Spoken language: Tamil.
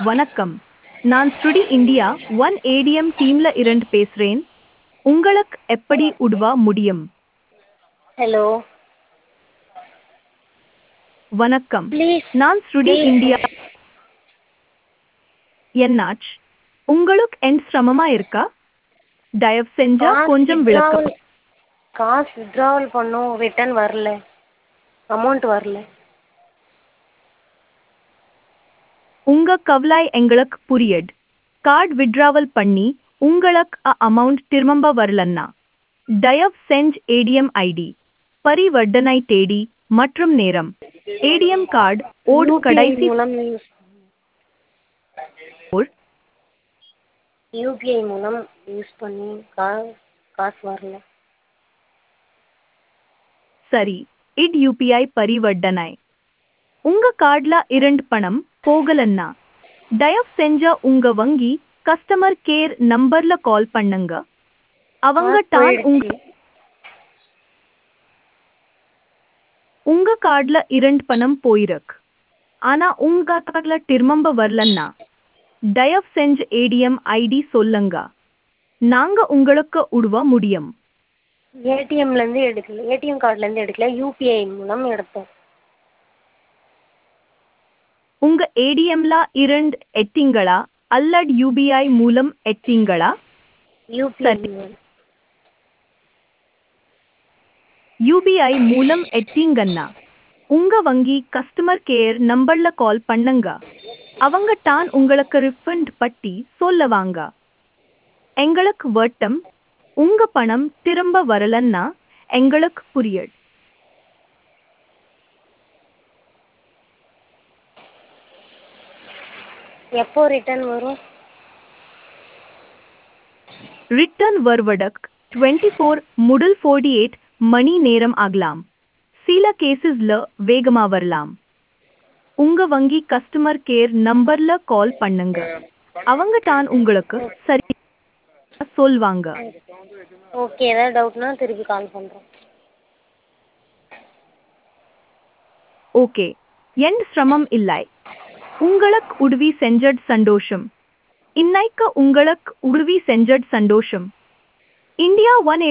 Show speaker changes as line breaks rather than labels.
வணக்கம் நான் ஸ்ருடி இந்தியா ஒன் ஏடிஎம் டீம்ல இருந்து பேசுறேன் உங்களுக்கு எப்படி உதவ முடியும்
ஹலோ
வணக்கம்
ப்ளீஸ்
நான் ஸ்ருடி
Please.
இந்தியா என்னாச்சு உங்களுக்கு என் சிரமமா இருக்கா தயவு செஞ்சா கொஞ்சம் விளக்கம்
காசு வித்ட்ராவல் பண்ணோம் ரிட்டர்ன் வரல அமௌண்ட் வரல
உங்க கவலை எங்களுக்கு புரியுது கார்டு விட்ராவல் பண்ணி உங்களுக்கு அமௌண்ட் திரும்ப வரலன்னா தயவு செஞ்சு ஏடிஎம் ஐடி பரிவர்த்தனை தேதி மற்றும் நேரம் ஏடிஎம் கார்டு ஓடு
UPI
கடைசி
மூலம் யூஸ்
ஓர்
யூபிஐ மூலம் யூஸ் பண்ணி கா காசு வரல
சரி இட் யூபிஐ பரிவர்த்தனை உங்க கார்டுல இரண்டு பணம் போகலன்னா தயவு செஞ்ச உங்க வங்கி கஸ்டமர் கேர் நம்பர்ல கால் பண்ணுங்க அவங்க
காசு
தான் உங்க
போயிடுச்சு.
உங்க கார்டுல இரண்டு பணம் போயிருக்கு ஆனா உங்க கார்டுல திரும்ப வரலன்னா தயவு செஞ்சு ஏடிஎம் ஐடி சொல்லுங்க நாங்க உங்களுக்கு உதவ முடியும்
ஏடிஎம்ல இருந்து எடுக்கல ஏடிஎம் கார்டுல இருந்து எடுக்கல யூபிஐ மூலம் எடுத்தோம்
உங்க ஏடிஎம்ல இரண்டு எட்டிங்களா அல்லது யூபிஐ மூலம் எட்டிங்களா
யூபிஐ
சரி. யூபிஐ மூலம் எட்டிங்கன்னா உங்க வங்கி கஸ்டமர் கேர் நம்பர்ல கால் பண்ணுங்க அவங்க தான் உங்களுக்கு ரிஃபண்ட் பட்டி சொல்லுவாங்க எங்களுக்கு வட்டம் உங்க பணம் திரும்ப வரலன்னா எங்களுக்கு புரியுது
எப்போ ரிட்டர்ன் வரும்
ரிட்டர்ன் வருவதற்கு டுவெண்ட்டி ஃபோர் முதல் ஃபோர்ட்டி எயிட் மணி நேரம் ஆகலாம் சில கேசஸ்ல வேகமா வரலாம் உங்க வங்கி கஸ்டமர் கேர் நம்பர்ல கால் பண்ணுங்க அவங்க தான் உங்களுக்கு சரி சொல்வாங்க
ஓகே ஏதாவது டவுட்னா திருப்பி கால் பண்ணுறோம்
ஓகே என் சிரமம் இல்லை உங்களுக்கு உதவி செஞ்சட் சந்தோஷம் இன்னைக்கு உங்களுக்கு உதவி செஞ்சட் சந்தோஷம் இந்தியா ஒன்